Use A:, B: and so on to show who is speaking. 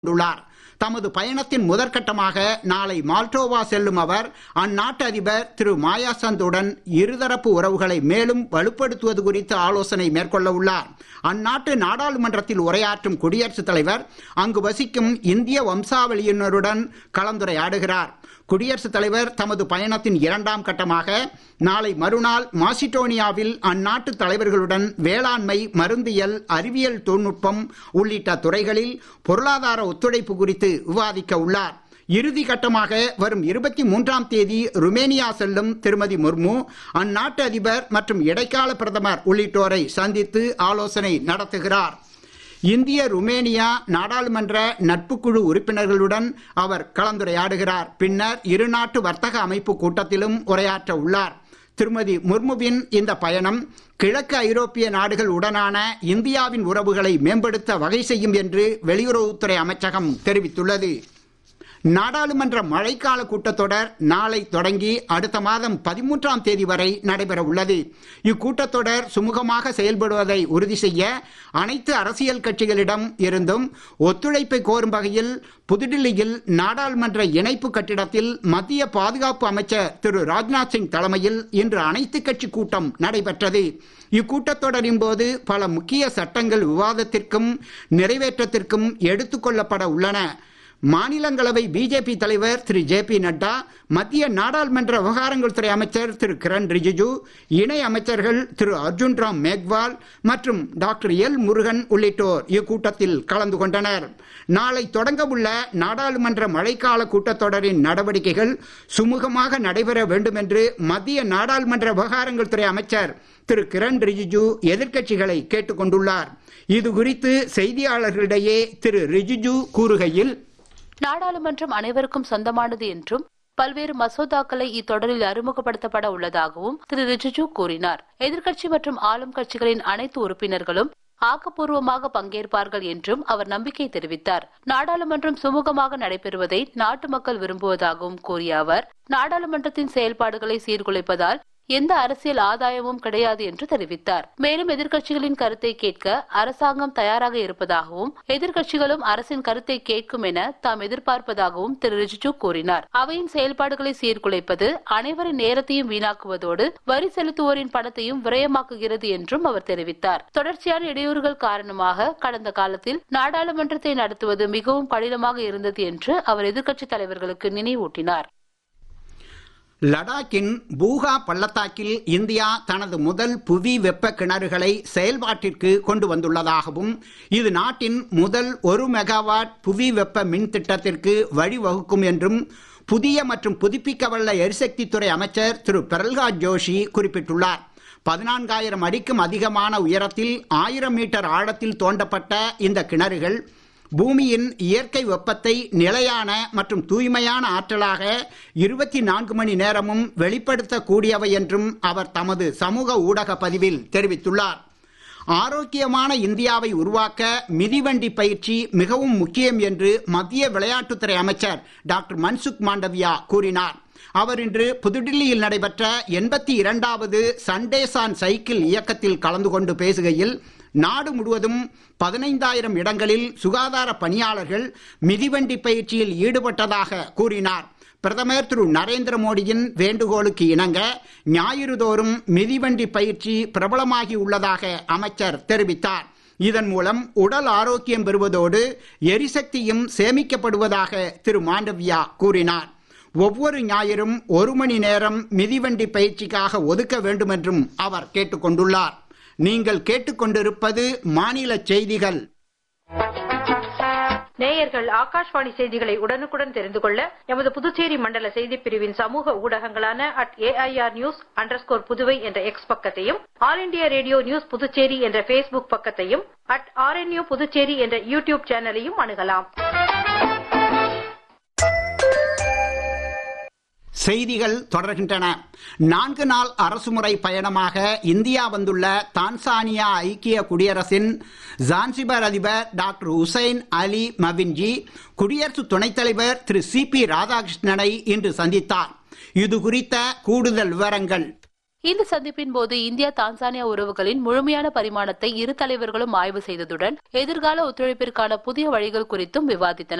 A: கொண்டுள்ளார் தமது பயணத்தின் முதற்கட்டமாக நாளை மால்டோவா செல்லும் அவர் அந்நாட்டு அதிபர் திரு மாயாசந்துடன் இருதரப்பு உறவுகளை மேலும் வலுப்படுத்துவது குறித்து ஆலோசனை மேற்கொள்ள உள்ளார் அந்நாட்டு நாடாளுமன்றத்தில் உரையாற்றும் குடியரசுத் தலைவர் அங்கு வசிக்கும் இந்திய வம்சாவளியினருடன் கலந்துரையாடுகிறார் குடியரசுத் தலைவர் தமது பயணத்தின் இரண்டாம் கட்டமாக நாளை மறுநாள் மாசிடோனியாவில் அந்நாட்டு தலைவர்களுடன் வேளாண்மை மருந்தியல் அறிவியல் தொழில்நுட்பம் உள்ளிட்ட துறைகளில் பொருளாதார ஒத்துழைப்பு குறித்து விவாதிக்க உள்ளார் இறுதி கட்டமாக வரும் இருபத்தி மூன்றாம் தேதி ருமேனியா செல்லும் திருமதி முர்மு அந்நாட்டு அதிபர் மற்றும் இடைக்கால பிரதமர் உள்ளிட்டோரை சந்தித்து ஆலோசனை நடத்துகிறார் இந்திய ருமேனியா நாடாளுமன்ற நட்புக்குழு உறுப்பினர்களுடன் அவர் கலந்துரையாடுகிறார் பின்னர் இருநாட்டு வர்த்தக அமைப்பு கூட்டத்திலும் உரையாற்ற உள்ளார் திருமதி முர்முவின் இந்த பயணம் கிழக்கு ஐரோப்பிய நாடுகள் உடனான இந்தியாவின் உறவுகளை மேம்படுத்த வகை செய்யும் என்று வெளியுறவுத்துறை அமைச்சகம் தெரிவித்துள்ளது நாடாளுமன்ற மழைக்கால கூட்டத்தொடர் நாளை தொடங்கி அடுத்த மாதம் பதிமூன்றாம் தேதி வரை நடைபெற உள்ளது இக்கூட்டத்தொடர் சுமூகமாக செயல்படுவதை உறுதி செய்ய அனைத்து அரசியல் கட்சிகளிடம் இருந்தும் ஒத்துழைப்பை கோரும் வகையில் புதுடில்லியில் நாடாளுமன்ற இணைப்பு கட்டிடத்தில் மத்திய பாதுகாப்பு அமைச்சர் திரு ராஜ்நாத் சிங் தலைமையில் இன்று அனைத்து கட்சி கூட்டம் நடைபெற்றது இக்கூட்டத்தொடரின் போது பல முக்கிய சட்டங்கள் விவாதத்திற்கும் நிறைவேற்றத்திற்கும் எடுத்துக்கொள்ளப்பட உள்ளன மாநிலங்களவை பிஜேபி தலைவர் திரு ஜே பி நட்டா மத்திய நாடாளுமன்ற விவகாரங்கள் துறை அமைச்சர் திரு கிரண் ரிஜிஜு இணை அமைச்சர்கள் திரு அர்ஜுன் ராம் மேக்வால் மற்றும் டாக்டர் எல் முருகன் உள்ளிட்டோர் இக்கூட்டத்தில் கலந்து கொண்டனர் நாளை தொடங்கவுள்ள நாடாளுமன்ற மழைக்கால கூட்டத்தொடரின் நடவடிக்கைகள் சுமூகமாக நடைபெற வேண்டும் என்று மத்திய நாடாளுமன்ற விவகாரங்கள் துறை அமைச்சர் திரு கிரண் ரிஜிஜு எதிர்க்கட்சிகளை கேட்டுக் கொண்டுள்ளார் இது குறித்து செய்தியாளர்களிடையே திரு ரிஜிஜு கூறுகையில்
B: நாடாளுமன்றம் அனைவருக்கும் சொந்தமானது என்றும் பல்வேறு மசோதாக்களை இத்தொடரில் அறிமுகப்படுத்தப்பட உள்ளதாகவும் திரு ரிஜிஜு கூறினார் எதிர்க்கட்சி மற்றும் ஆளும் கட்சிகளின் அனைத்து உறுப்பினர்களும் ஆக்கப்பூர்வமாக பங்கேற்பார்கள் என்றும் அவர் நம்பிக்கை தெரிவித்தார் நாடாளுமன்றம் சுமூகமாக நடைபெறுவதை நாட்டு மக்கள் விரும்புவதாகவும் கூறிய அவர் நாடாளுமன்றத்தின் செயல்பாடுகளை சீர்குலைப்பதால் எந்த அரசியல் ஆதாயமும் கிடையாது என்று தெரிவித்தார் மேலும் எதிர்க்கட்சிகளின் கருத்தை கேட்க அரசாங்கம் தயாராக இருப்பதாகவும் எதிர்க்கட்சிகளும் அரசின் கருத்தை கேட்கும் என தாம் எதிர்பார்ப்பதாகவும் திரு ரிஜிஜு கூறினார் அவையின் செயல்பாடுகளை சீர்குலைப்பது அனைவரின் நேரத்தையும் வீணாக்குவதோடு வரி செலுத்துவோரின் பணத்தையும் விரயமாக்குகிறது என்றும் அவர் தெரிவித்தார் தொடர்ச்சியான இடையூறுகள் காரணமாக கடந்த காலத்தில் நாடாளுமன்றத்தை நடத்துவது மிகவும் கடினமாக இருந்தது என்று அவர் எதிர்க்கட்சித் தலைவர்களுக்கு நினைவூட்டினார்
A: லடாக்கின் பூகா பள்ளத்தாக்கில் இந்தியா தனது முதல் புவி வெப்ப கிணறுகளை செயல்பாட்டிற்கு கொண்டு வந்துள்ளதாகவும் இது நாட்டின் முதல் ஒரு மெகாவாட் புவி வெப்ப மின் திட்டத்திற்கு வழிவகுக்கும் என்றும் புதிய மற்றும் புதுப்பிக்கவல்ல எரிசக்தித்துறை அமைச்சர் திரு பிரல்ஹாத் ஜோஷி குறிப்பிட்டுள்ளார் பதினான்காயிரம் அடிக்கும் அதிகமான உயரத்தில் ஆயிரம் மீட்டர் ஆழத்தில் தோண்டப்பட்ட இந்த கிணறுகள் பூமியின் இயற்கை வெப்பத்தை நிலையான மற்றும் தூய்மையான ஆற்றலாக இருபத்தி நான்கு மணி நேரமும் வெளிப்படுத்தக்கூடியவை என்றும் அவர் தமது சமூக ஊடக பதிவில் தெரிவித்துள்ளார் ஆரோக்கியமான இந்தியாவை உருவாக்க மிதிவண்டி பயிற்சி மிகவும் முக்கியம் என்று மத்திய விளையாட்டுத்துறை அமைச்சர் டாக்டர் மன்சுக் மாண்டவியா கூறினார் அவர் இன்று புதுடில்லியில் நடைபெற்ற எண்பத்தி இரண்டாவது சண்டேஸ் ஆன் சைக்கிள் இயக்கத்தில் கலந்து கொண்டு பேசுகையில் நாடு முழுவதும் பதினைந்தாயிரம் இடங்களில் சுகாதார பணியாளர்கள் மிதிவண்டி பயிற்சியில் ஈடுபட்டதாக கூறினார் பிரதமர் திரு நரேந்திர மோடியின் வேண்டுகோளுக்கு இணங்க ஞாயிறுதோறும் மிதிவண்டி பயிற்சி பிரபலமாகி உள்ளதாக அமைச்சர் தெரிவித்தார் இதன் மூலம் உடல் ஆரோக்கியம் பெறுவதோடு எரிசக்தியும் சேமிக்கப்படுவதாக திரு மாண்டவியா கூறினார் ஒவ்வொரு ஞாயிறும் ஒரு மணி நேரம் மிதிவண்டி பயிற்சிக்காக ஒதுக்க வேண்டும் என்றும் அவர் கேட்டுக்கொண்டுள்ளார் நீங்கள் கேட்டுக்கொண்டிருப்பது மாநில செய்திகள்
C: நேயர்கள் ஆகாஷ்வாணி செய்திகளை உடனுக்குடன் தெரிந்து கொள்ள எமது புதுச்சேரி மண்டல செய்திப் பிரிவின் சமூக ஊடகங்களான at AIR news underscore Puduvai என்ற எக்ஸ் பக்கத்தையும் all India radio news Puducherry என்ற பேஸ்புக் பக்கத்தையும் அட் ஆர்என்யூ புதுச்சேரி என்ற யூடியூப் சேனலையும் அணுகலாம்
A: செய்திகள் தொடர்கின்றன நான்கு நாள் அரசுமுறை பயணமாக இந்தியா வந்துள்ள தான்சானியா ஐக்கிய குடியரசின் ஜான்சிபர் அதிபர் டாக்டர் உசைன் அலி மவின்ஜி குடியரசு துணைத் தலைவர் திரு சி பி ராதாகிருஷ்ணனை இன்று சந்தித்தார் இது குறித்த கூடுதல் விவரங்கள்
B: இந்த சந்திப்பின் போது இந்தியா தான்சானியா உறவுகளின் முழுமையான பரிமாணத்தை இரு தலைவர்களும் ஆய்வு செய்ததுடன் எதிர்கால ஒத்துழைப்பிற்கான புதிய வழிகள் குறித்தும் விவாதித்தனர்